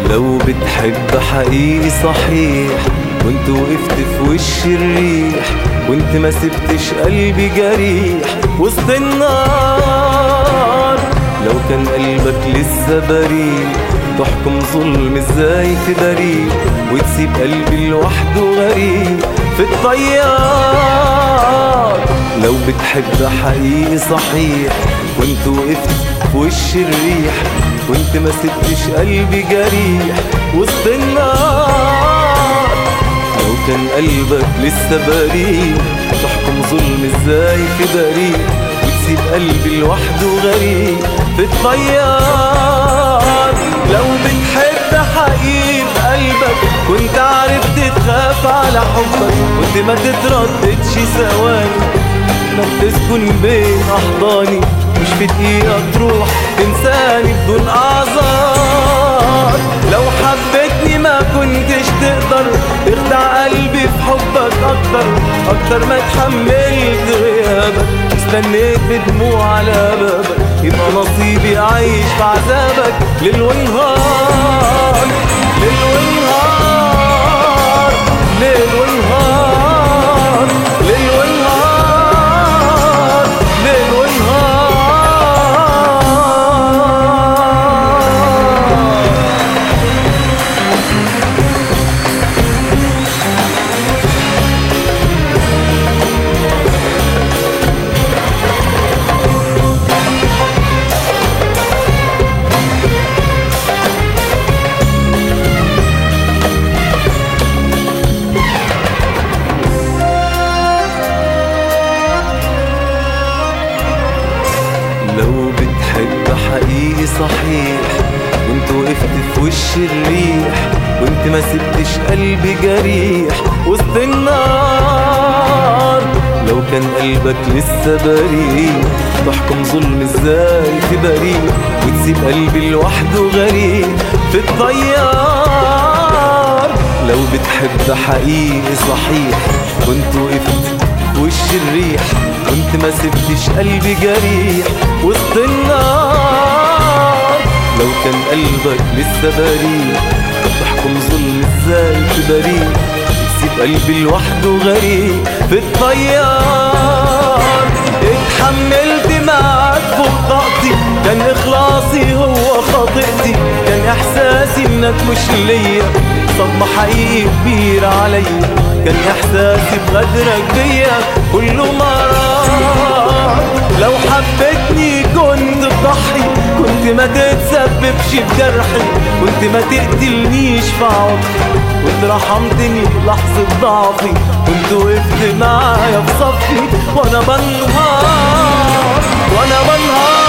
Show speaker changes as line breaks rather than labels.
لو بتحب حقيقي صحيح كنت وقفت في وش الريح وانت ما سبتش قلبي جريح وسط النار لو كان قلبك لسه بريء تحكم ظلم ازاي في بريء وتسيب قلبي لوحده غريب في الطيار لو بتحب حقيقي صحيح كنت وقفت في وش الريح وانت ما سبتش قلبي جريح وسط النار لو كان قلبك لسه بريء تحكم ظلم ازاي في بريء وتسيب قلبي لوحده غريب في الطيار لو بتحب حقيقي قلبك كنت عرفت تخاف على حبك كنت ما تترددش ثواني انك تسكن بين احضاني مش في دقيقة تروح تنساني بدون اعذار لو حبيتني ما كنتش تقدر تخدع قلبي في حبك اكتر اكتر ما اتحملت غيابك استنيت بدموع على بابك يبقى نصيبي اعيش في عذابك ليل ونهار ليل ونهار ليل ونهار ليل ونهار ليل ونهار لو بتحب حقيقي صحيح وانت وقفت في وش الريح وانت ما سبتش قلبي جريح وسط النار لو كان قلبك لسه بريء تحكم ظلم ازاي في بريء وتسيب قلبي لوحده غريب في الطيار لو بتحب حقيقي صحيح كنت وقفت في وش الريح كنت ما سبتش قلبي جريح وسط النار لو كان قلبك لسه بريء تحكم ظلم ازاي في بريء تسيب قلبي لوحده غريب في الطيار اتحملت معاك فوق طاقتي كان اخلاصي هو خاطئتي كان احساسي انك مش ليا صدمة حقيقي كبير عليا كان احساسي بغدرك بيا كله مرار لو حبيتني كنت تضحي كنت ما تتسببش في جرحي كنت ما تقتلنيش في عمري كنت رحمتني لحظة ضعفي كنت وقفت معايا في صفي وانا بنهار وانا بنهار